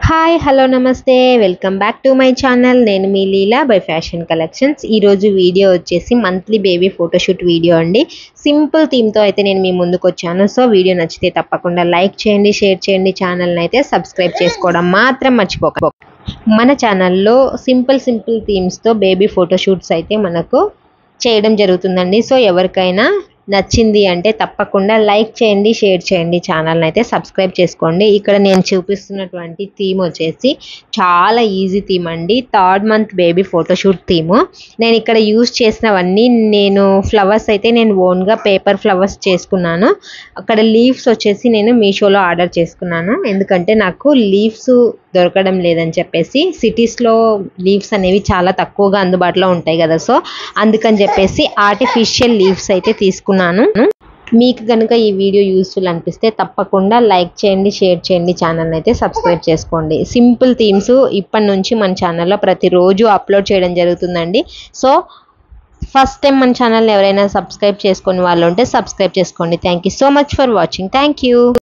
hi hello namaste welcome back to my channel నేను మీ Leela by fashion collections ఈరోజు video వచ్చేసి మంత్లీ బేబీ ఫోటోషూట్ వీడియో అండి సింపుల్ థీమ్తో అయితే నేను మీ ముందుకు వచ్చాను సో వీడియో నచ్చితే తప్పకుండా లైక్ చేయండి షేర్ చేయండి ఛానల్ని అయితే సబ్స్క్రైబ్ చేసుకోవడం మాత్రం మర్చిపోక మన ఛానల్లో సింపుల్ సింపుల్ థీమ్స్తో బేబీ ఫోటోషూట్స్ అయితే మనకు చేయడం జరుగుతుందండి సో ఎవరికైనా నచ్చింది అంటే తప్పకుండా లైక్ చేయండి షేర్ చేయండి ఛానల్ని అయితే సబ్స్క్రైబ్ చేసుకోండి ఇక్కడ నేను చూపిస్తున్నటువంటి థీమ్ వచ్చేసి చాలా ఈజీ థీమ్ అండి third month baby photoshoot theme నేను ఇక్కడ యూజ్ చేసినవన్నీ నేను ఫ్లవర్స్ అయితే నేను ఓన్గా పేపర్ ఫ్లవర్స్ చేసుకున్నాను అక్కడ లీవ్స్ వచ్చేసి నేను మీషోలో ఆర్డర్ చేసుకున్నాను ఎందుకంటే నాకు లీవ్స్ దొరకడం లేదని చెప్పేసి సిటీస్లో లీవ్స్ అనేవి చాలా తక్కువగా అందుబాటులో ఉంటాయి కదా సో అందుకని చెప్పేసి ఆర్టిఫిషియల్ లీవ్స్ అయితే తీసుకున్నాను మీకు కనుక ఈ వీడియో యూస్ఫుల్ అనిపిస్తే తప్పకుండా లైక్ చేయండి షేర్ చేయండి ఛానల్ని అయితే సబ్స్క్రైబ్ చేసుకోండి సింపుల్ థీమ్స్ ఇప్పటి నుంచి మన ఛానల్లో ప్రతిరోజు అప్లోడ్ చేయడం జరుగుతుందండి సో ఫస్ట్ టైం మన ఛానల్ ఎవరైనా సబ్స్క్రైబ్ చేసుకుని వాళ్ళు ఉంటే సబ్స్క్రైబ్ చేసుకోండి thank you so much for watching thank you